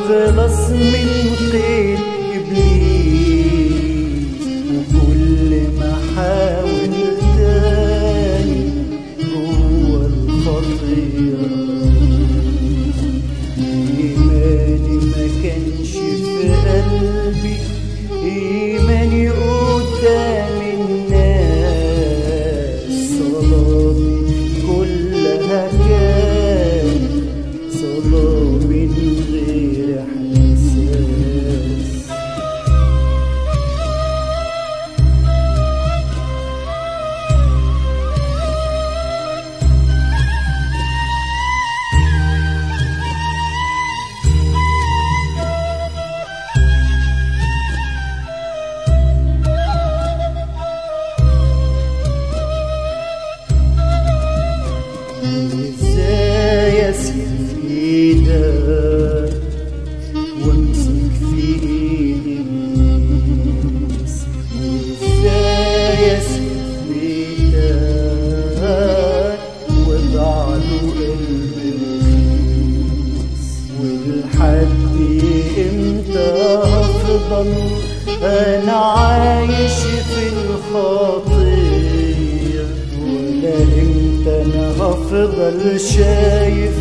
واخلص من قيد ابليس وكل ما احاول تاني جوه الخطيه إيماني ما كانش في قلبي إيماني قدام الناس صلاتي كلها كان صلاة من غير إحساس ازاي اسيب ايدك وامسك في ايدي الناس ازاي اسيب ايدك وابع له قلبي رخيص ولحد امتى هفضل انا عايش في الخطيه ولا امتى انا هفضل شايف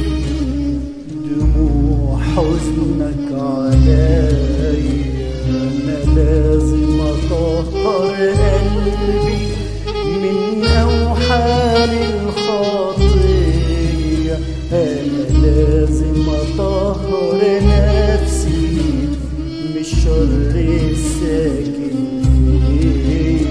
دموع حزنك عليا انا لازم اطهر قلبي من اوحال الخطيه انا لازم اطهر نفسي من الشر الساكن فيا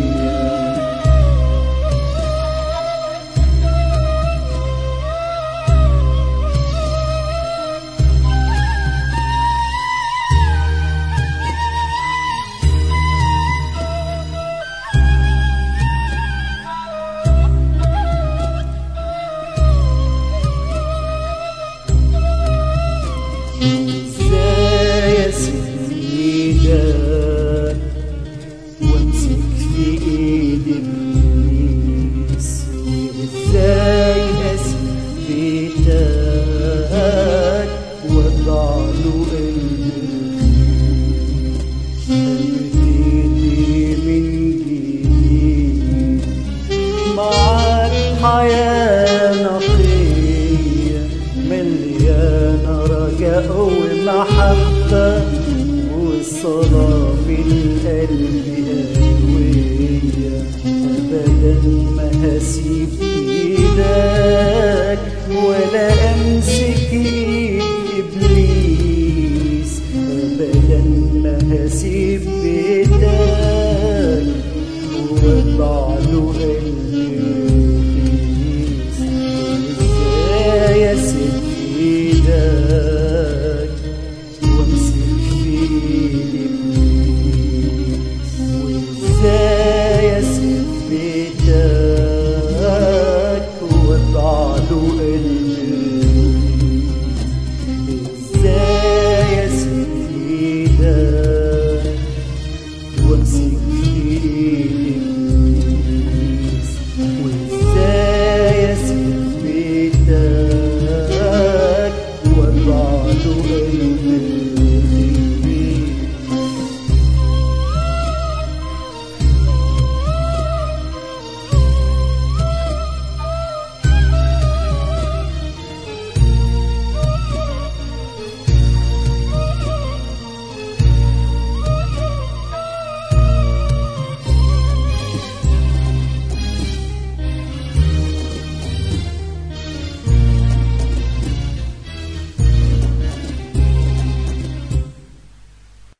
ازاي اسيب ايدك وامسك في ايدي ابليس وازاي اسيب بيتك وابع له قلبي ابتدي من جديد معاك حياة نقية مليانة رجاء ومحبة والصلاة في القلب قوية أبدا ما هسيب إيدك ولا أمسك إيد إبليس أبدا ما هسيب